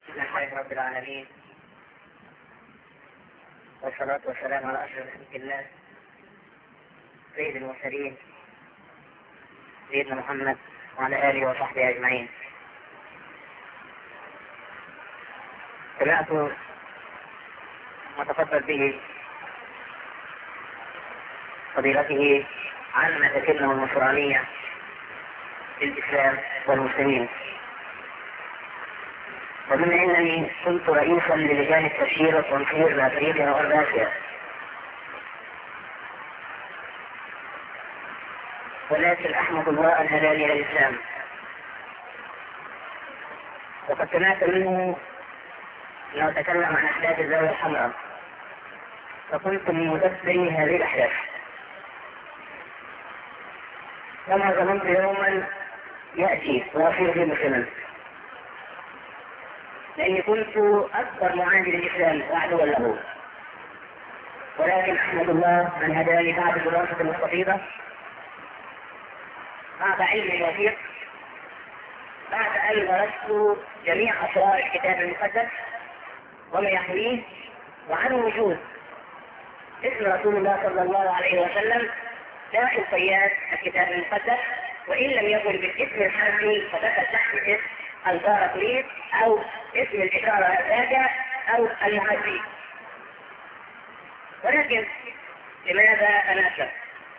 لله رب العالمين والصلاة والسلام على أشرف خلق الله سيد المرسلين سيدنا محمد وعلى آله وصحبه أجمعين سمعت ما تفضل به فضيلته عن ما تتمه النصرانية للإسلام والمسلمين وبما انني كنت رئيسا للجان التبشير والتنصير لافريقيا وغرب اسيا ولكن احمد الله ان هداني الى الاسلام وقد سمعت منه انه تكلم عن احداث الزاويه الحمراء فكنت من مدبري هذه الاحداث كما ظننت يوما ياتي واصير في مسلما لاني كنت اكبر معادي للاسلام وعدوا له ولكن احمد الله من هداني بعد دراسه مستفيضه بعد علم وثيق بعد ان درست جميع اسرار الكتاب المقدس وما يحويه وعن وجود اسم رسول الله صلى الله عليه وسلم داخل صياد الكتاب المقدس وان لم يكن بالاسم الحرفي فدخل تحت اسم الباركليت او اسم الاشاره الراجع او المعدي ولكن لماذا انا اسلم؟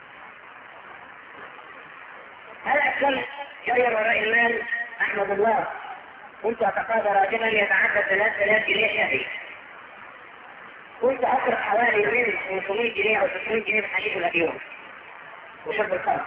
هل اسلمت جري وراء المال احمد الله كنت اتقاضى راتبا يتعدى 3000 جنيه شهري كنت اصرف حوالي من 500 جنيه او 600 جنيه في حديث اليوم وشرب الخمر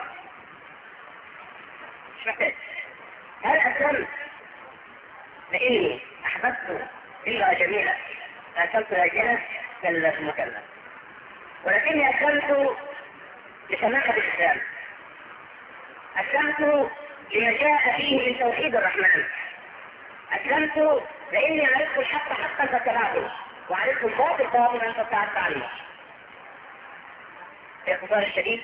مش محتاج هل اسلمت فإني أحببت إلا جميلة أكلت راجلة كلا ثم كلا ولكني أسلمت لسماحة الإسلام أسلمت لما جاء فيه من توحيد الرحمن أسلمت لأني عرفت الحق حقا فتبعته وعرفت الباطل باطلا فابتعدت عنه باختصار الشديد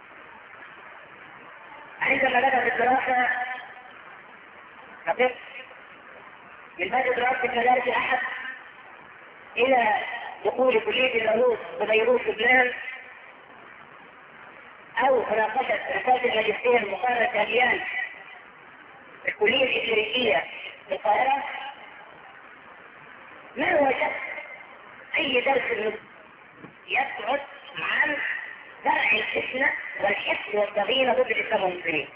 عندما بدأت الدراسة فقدت من بدء دراسة مدارس الأحد إلى دخول كلية اللاهوت ببيروت لبنان أو مناقشة رسالة الماجستير مقارنة تهيان الكلية الإكليريكية في القاهرة ما وجدت أي درس يبعد عن زرع الفتنة والحفظ والتغيير ضد الإسلام والمسلمين.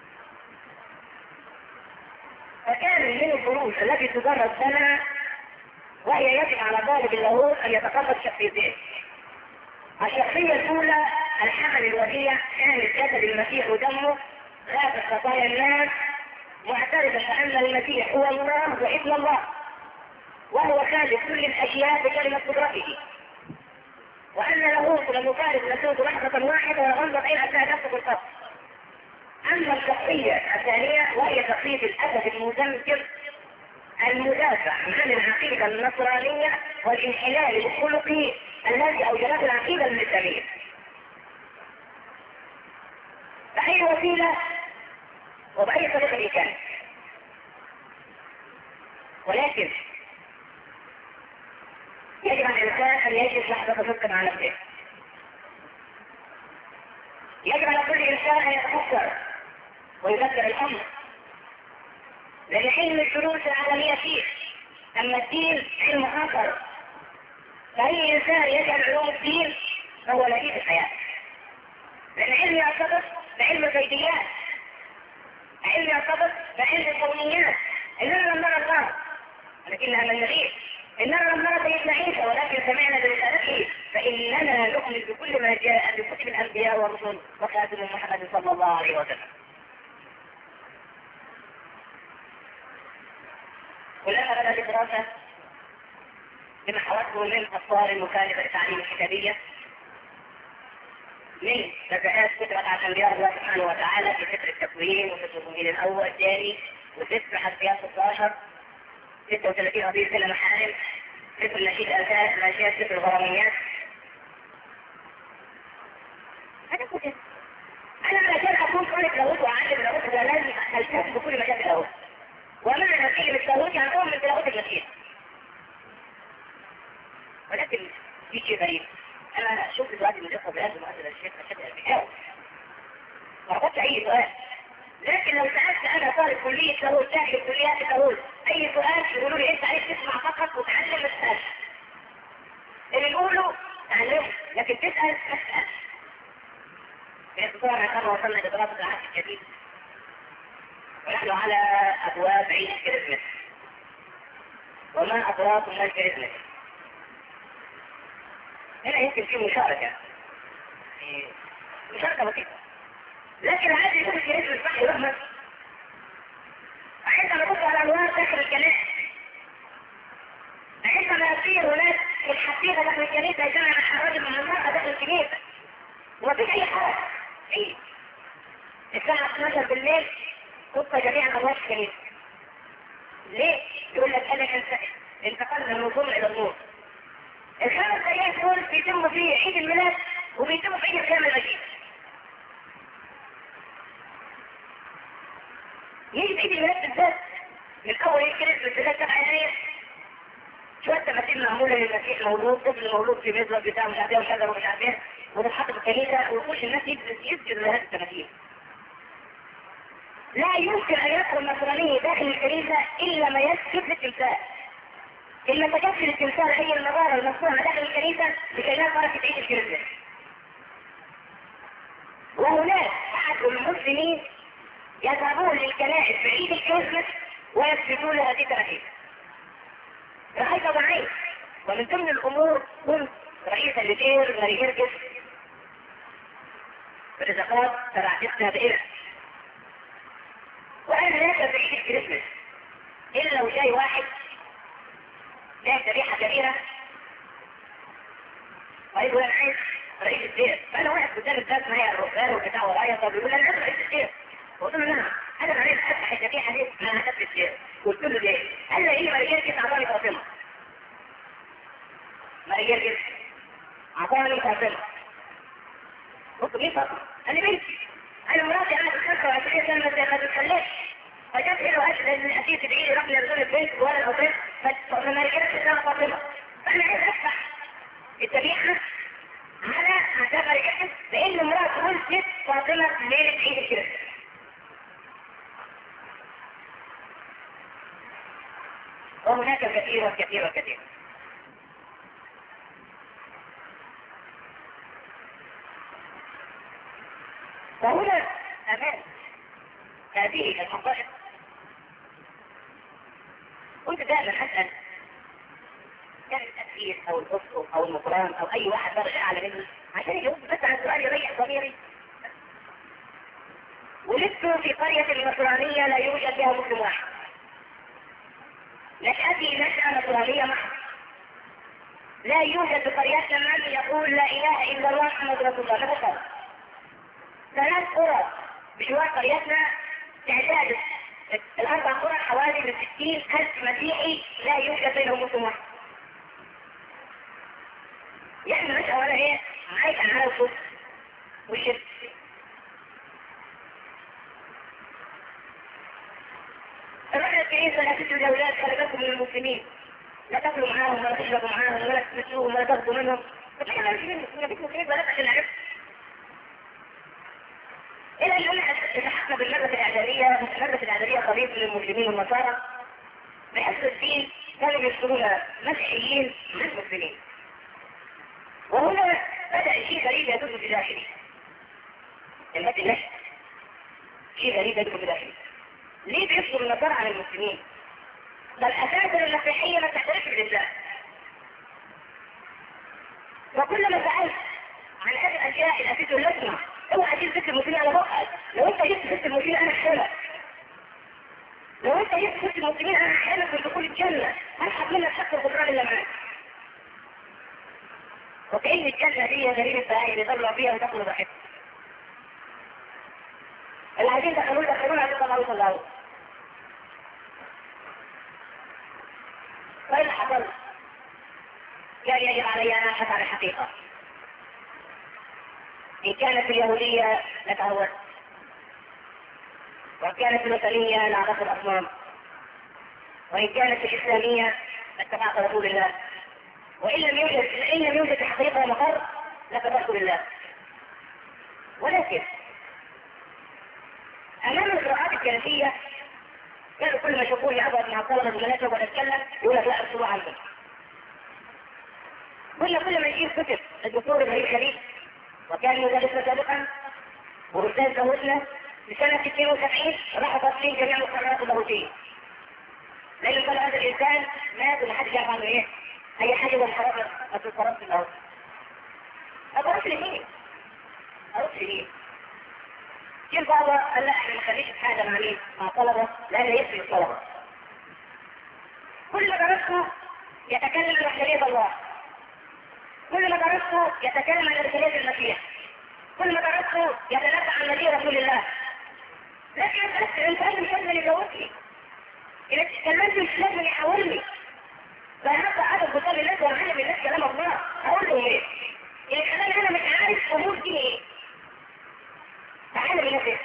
فكان من الدروس التي تدرس لنا وهي يجب على طالب اللاهوت ان يتقبل شخصيتين. الشخصيه الاولى الحمل الوديع كانت جسد المسيح ودمه غاب خطايا الناس معترفا ان المسيح هو الله وابن الله وهو خالق كل الاشياء بكلمه قدرته وان لاهوت لم يفارق نسوته لحظه واحده وينظر الى اتى نفسه القصر اما الشخصيه الثانيه وهي شخصيه الاسد المزمجر المدافع عن العقيده النصرانيه والانحلال الخلقي الذي اوجدته العقيده الاسلاميه. باي وسيله وباي طريقه كان. ولكن يجب على الانسان ان يجلس لحظه صدق مع نفسه. يجب على كل انسان ان يتفكر ويذكر الامر لان علم الدروس العالميه فيه اما الدين علم اخر فاي انسان يجهل علوم الدين فهو لئيم الحياه لان علم يرتبط بعلم الغيبيات علم يرتبط بعلم الكونيات اننا لم نرى الله ولكنها من نغيب اننا لم نرى سيدنا عيسى ولكن سمعنا برسالته فاننا نؤمن بكل ما جاء بكتب الانبياء والرسل وخاتم محمد صلى الله عليه وسلم ولما بدأت الدراسة بما حوته من أسرار المخالفة للتعليم الكتابية من نزعات فكرة عن أنبياء الله سبحانه وتعالى في سفر التكوين وفي التكوين الأول الثاني وسفر حسيات 16 36 قضية كل محارم سفر نشيد الأشياء سفر الغراميات هذا كتب أنا علشان أكون طالب لاهوت وأعلم لاهوت ده لازم ألتزم بكل مجال لاهوت ومعنى كلمة لاهوت يعني أؤمن بلاهوت المسيح الشيخ مشهد البجاوة ما رفضتش اي سؤال لكن لو سألت انا طالب كلية لاهوت داخل كليات اللاهوت اي سؤال يقولوا لي انت عليك تسمع فقط وتعلم ما تسألش اللي يقولوا تعلمه لكن تسأل ما تسألش في اختصار كما وصلنا لدراسة العهد الجديد ونحن على ابواب عيد كريسمس وما ادراكم ما الكريسمس هنا يمكن في مشاركة في مشاركة بسيطة لكن عادي يكون الكنيسة الصحي رحمة عندما نبص على الأنوار داخل الكنائس عندما يصير هناك الحقيقة داخل الكنيسة يجمع الرجل مع المرأة داخل الكنيسة ومفيش أي حاجة إيه الساعة 12 بالليل تبقى جميع أبواب الكنيسة ليه؟ يقول لك أنا انتقلنا من الظلم إلى النور الخمس أيام دول بيتم فيه عيد الميلاد وبيتم فيه القيامة المجيد يجي عيد الميلاد بالذات من اول الكريسماس لغايه 7 يناير شويه تماثيل معموله للمسيح مولود طفل مولود في مزرعه بتاع مش عارف ايه وشجره ومش عارف ايه وتتحط في الكنيسه ويخش الناس يسجد لهذه التماثيل. لا يمكن ان يدخل النصراني داخل الكنيسه الا ما يسجد للتمثال. ان ما تجدش للتمثال هي المغاره المصنوعه داخل الكنيسه لكي لا بركه عيد الكريسماس. وهناك احد المسلمين يذهبون للكنائس في عيد الكريسماس ويسجدون لهذه التماثيل. رأيت ضعيف ومن ضمن الأمور كنت رئيسا لدير ماري جرجس برزقات تبع جسنا دائرة وأنا لا في عيد الكريسماس إلا لو جاي واحد له ذبيحة كبيرة ويقول أنا عايز رئيس الدير فأنا واحد قدام الناس معايا الرهبان والبتاع ورايا طب يقول أنا عايز رئيس الدير قلت له نعم انا بعدين افتح الذبيحه دي انا هدف الشيء قلت له ليه؟ قال لي ايه مريم كيف اعطاني فاطمه مريم كيف اعطاني فاطمه قلت له ليه فاطمه؟ قال لي بنتي انا مراتي قاعده 25 سنه ما تتخلفش فجت هنا وقالت لان اسير تدعي لي رقم يرزقني البنت ولا الأطفال فمريم كيف فاطمه فانا عايز افتح الذبيحه على اعتبر كده لان مرات ولدت فاطمه ليله عيد الكريسماس وهناك كثير كثير كثير فهنا أمام هذه الحقائق كنت دائما أسأل كان التأثير أو الأسقف أو المقران أو أي واحد درجة أعلى مني عشان يجاوب بس على سؤال يريح ضميري ولدت في قرية نصرانية لا يوجد فيها مسلم واحد نشأتي نشأة نصرانية محض لا يوجد في قريتنا من يقول لا إله إلا الله محمد رسول الله لا ثلاث قرى بجوار قريتنا تعداد الأربع قرى حوالي من ستين ألف مسيحي لا يوجد بينهم مسلم واحد يعني نشأة ولا إيه عايش على الكفر والشرك الرحلة الكنيسة لا تدعو الأولاد خلقتكم من المسلمين لا تاكلوا معاهم ولا تشربوا معاهم ولا تمسوهم ولا تاخذوا منهم فكيف لا مسلمين مسلمين مسلمين ولا تاكل العرف إلى أن التحقنا بالمدرسة الإعدادية المدرسة الإعدادية خليط للمسلمين والنصارى بحسب الدين كانوا يذكرون مسيحيين مش مسلمين وهنا بدأ شيء غريب يدل في داخلي التي نشأ شيء غريب يدل في داخلي ليه بيفصل النظر عن المسلمين بل اساسا المسيحيه ما تعترفش بالله وكلما سالت عن هذه الاشياء الاساسيه اللازمه اوعى تجيب ذكر المسلمين على بقك لو انت جبت ذكر المسلمين انا احرمك لو انت جبت ذكر المسلمين انا احرمك من دخول الجنه هسحب منك حق الغفران اللي معاك وكأن الجنة دي غريب البهايم يضلوا فيها وتاكلوا براحتهم اللي عايزين دخلوه دخلوه عايزين طلعوه طلعوه فإن حصل كان يجب علي أن أبحث عن الحقيقة إن كانت اليهودية لتهوت وإن كانت الوثنية لعبت الأصنام وإن كانت الإسلامية لاتبعت رسول الله وإن لم يوجد إن لم يوجد الحقيقة مقر لتبعت بالله ولكن امام القراءات الكنسيه كانوا كل ما يشوفوني اقعد مع الطلبه البنات واقعد اتكلم يقول لك لا ارسلوا عنكم كل كل ما يجيب كتب الدكتور ابراهيم خليل وكان مدرسنا سابقا واستاذ زودنا في سنه 72 راحوا تصميم جميع القرارات اللاهوتيه لان قال هذا الانسان مات ومحدش يعرف عنه ايه اي حاجه من القرارات في القرارات اللاهوت اروح لمين؟ اروح لمين؟ كل بابا قال لا احنا ما نخليش حاجه مع مين؟ مع طلبه لان يسري الطلبه كل ما درسته يتكلم عن وحدانيه الله كل ما درسته يتكلم عن رسالة المسيح كل ما درسته يتنبأ عن نبي رسول الله لكن الانسان مش لازم يجاوبني اذا اتكلمت مش لازم يحاورني فهبدا عدد بطل الناس وعلم الناس كلام الله اقول له ايه؟ يعني خلاني انا مش عارف امور دي ايه؟ تعالى بنفسك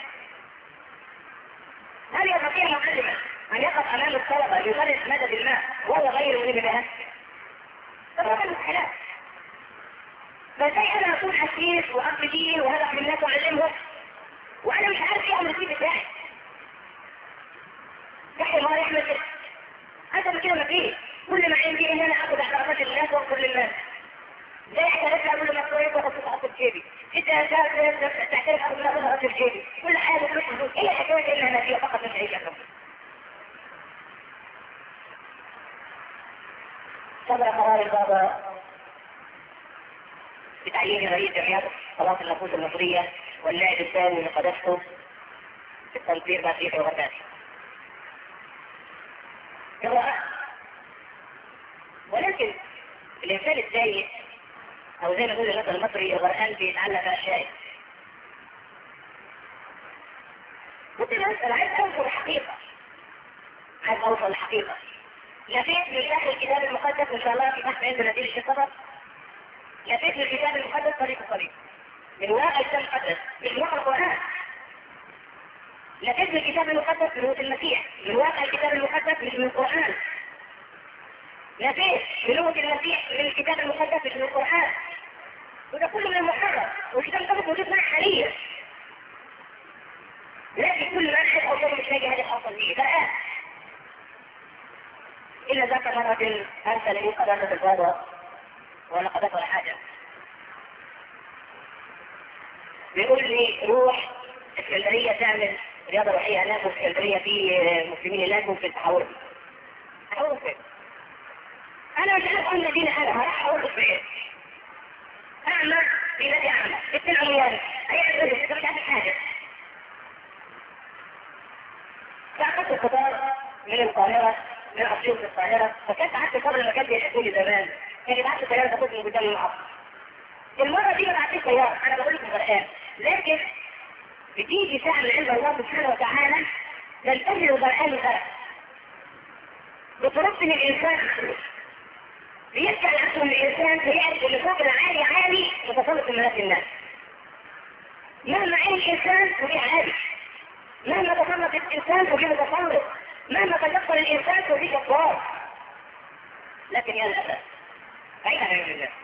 هل يستطيع معلما ان يقف امام الطلبه يدرس مدد الماء وهو غير مهم بها؟ طبعا كان مستحيلات فازاي انا اكون حسيس واب دين وهدف من الناس واعلمهم وانا مش عارف ايه امر الدين بتاعي يحيى الله يحمد كده هذا من كده ما فيه كل ما عندي ان انا اخذ احترامات الناس واغفر للناس زي احترامات اقول له مكروه واخد تحط في جيبي انت تعترف اقول له اخد في جيبي كل حاجه تروح تقول ايه الحكايه اللي انا فيها فقط مش عيشها صدر قرار البابا بتعيين رئيس جمعيات صلاة النفوس المصرية واللاعب الثاني لقدسته في التنفيذ بقية الغساس. ولكن الإنسان السيء أو زي ما يقول المثل المصري الغرقان بيتعلق بأشياء. ممكن أسأل عايز أوصل الحقيقة. عايز أوصل الحقيقة. لفيت من داخل الكتاب المقدس إن شاء الله في بحث عند نتيجة الشيخ لفيت من الكتاب المقدس طريق طريق من واقع الكتاب المقدس من واقع القرآن لفيت من الكتاب المقدس من المسيح من واقع الكتاب المقدس مش من القرآن لفيت بلغة المسيح من الكتاب المقدس مش من القرآن وده كله من المحرر والكتاب المقدس موجود معك حاليا لكن كل ما انا اوصل مش لاقي هدف اوصل فيه ده إلا ذاك مرة أرسل لي قداسة البابا ولا قداسة ولا حاجة بيقول لي روح اسكندرية تعمل رياضة روحية هناك وفي اسكندرية في مسلمين هناك وفي التحول أحاول فين؟ أنا مش عارف أن دين أنا هروح أقول فين؟ أعمى في نادي أعمى ست عميان أي أنت مش عارف حاجة ساعة القطار من القاهرة من أسيوط القاهرة فكانت قعدت قبل لما كان بيحكوا لي زمان كان يبعت سيارة تاخدني من قدام العصر المرة دي ما بعتش سيارة أنا بقول لكم غرقان لكن بتيجي ساعة من عند الله سبحانه وتعالى تنتهي الغرقان الغرق بترد من الإنسان بيرجع نفسه من الإنسان فيعرف اللي فوق العالي عالي وتسلط الناس الناس مهما عين الإنسان فهي عالي مهما تسلط الإنسان فهي متسلط مهما تدخل الإنسان فهي جبار لكن يا للأسف بعيد عن علم الله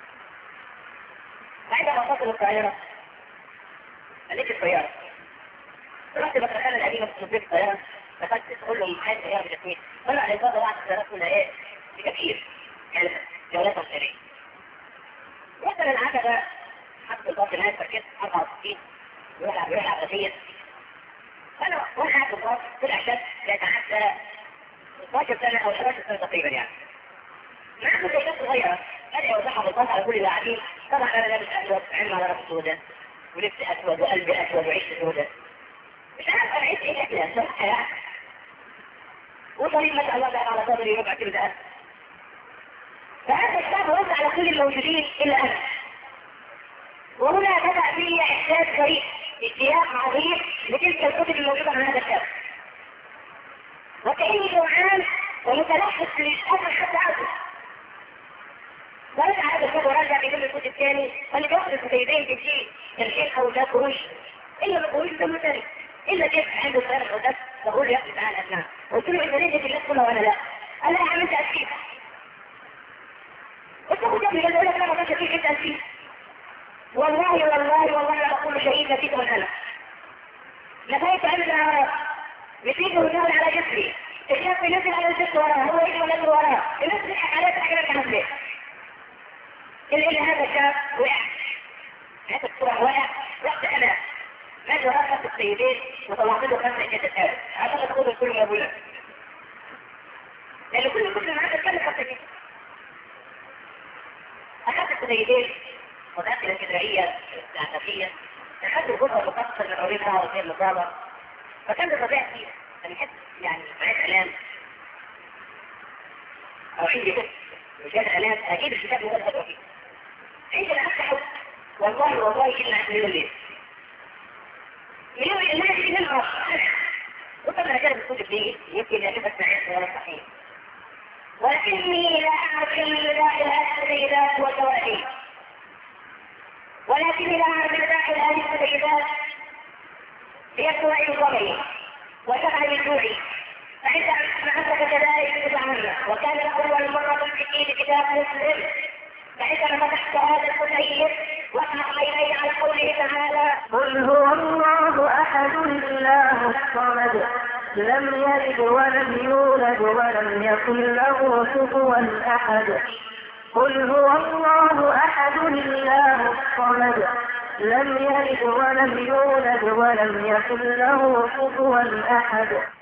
بعيد عن مصاصل القاهرة خليك السيارة رحت بطرخانة القديمة في مدينة القاهرة دخلت تقول لهم عايز سيارة بتسمية طلع على الإجابة بعد السيارات كلها إيه؟ كتير يعني جولات مصيرية مثلا عجبة حط الباص هناك فركت 64 يروح يروح على الغسيل فأنا وأنا قاعد في الباص طلع شاب يتعدى 12 سنة أو 11 سنة تقريبا يعني معه زيتات صغيرة بدأ يوزعها بالباص على كل اللي قاعدين طبعا أنا لابس أسود علم على رأس سوداء ولبس أسود وقلبي أسود وعيش سوداء مش عارف أنا عيش إيه شكلها صح يعني وطريق ما شاء الله بقى على صدري ربع كيلو ده فهذا الكتاب رد على كل الموجودين إلا أنا وهنا بدأ في إحساس غريب اشتياق عظيم لتلك الكتب الموجودة عن هذا الكتاب وكأني جوعان ومتلحس للأمر حتى أكل برجع هذا الكتاب وراجع بيقول الكتب الثاني اللي بياخد الكتيبين تجي الشيخ أو ده قروش إلا ما قروش ده مثالي إلا كيف عنده صار وده بقول يا أخي تعالى أبناء قلت له إذا نجد الناس كلها وأنا لا قال لا عملت أسكيب قلت له جنبي قال لك لا ما كانش فيه كده أسكيب والله والله والله لا اقول شهيد نسيت من انا نفيت ان الاعراض نسيت نزول على جسري الشاب نزل على الجسر وراه هو يجي ونزل وراه الناس تضحك عليه تحكي لك عن الا الا هذا الشاب وقع هذا الصورة وقع وقت انا ماذا رأت السيدين وطلعت له خمسة كتاب هذا تقول كل ما بقول لان كل كل معاه تتكلم خمسة كتاب اخذت السيدين وذات الابتدائية الثقافية اخذت الجزء المقصر من عريضها وغير نظامة فكان بالطبيعة فيها انا بحس يعني معايا كلام او عندي بس مشاهد الام اجيب الكتاب اللي هو فيه عندي انا افتحه والله والله الا مليون ليه مليون لا يجي منها وطبعا انا جرب الكتب دي يمكن اجيبها سمعت ولا صحيح ولكني لا اعرف الا اله الا الله وتوحيد ولكني لا اعرف الا اله الا الله هي سوء ضمي وشرع بالجوع فعند أنك كذلك تتعامل وكان أول مرة في الدين كتاب مسلم فعندما فتحت هذا الكتيب وقع عيني على قوله تعالى قل هو الله أحد الله الصمد لم يلد ولم يولد ولم يكن له كفوا أحد قل هو الله أحد الله الصمد لم يلد ولم يولد ولم يكن له كفوا أحد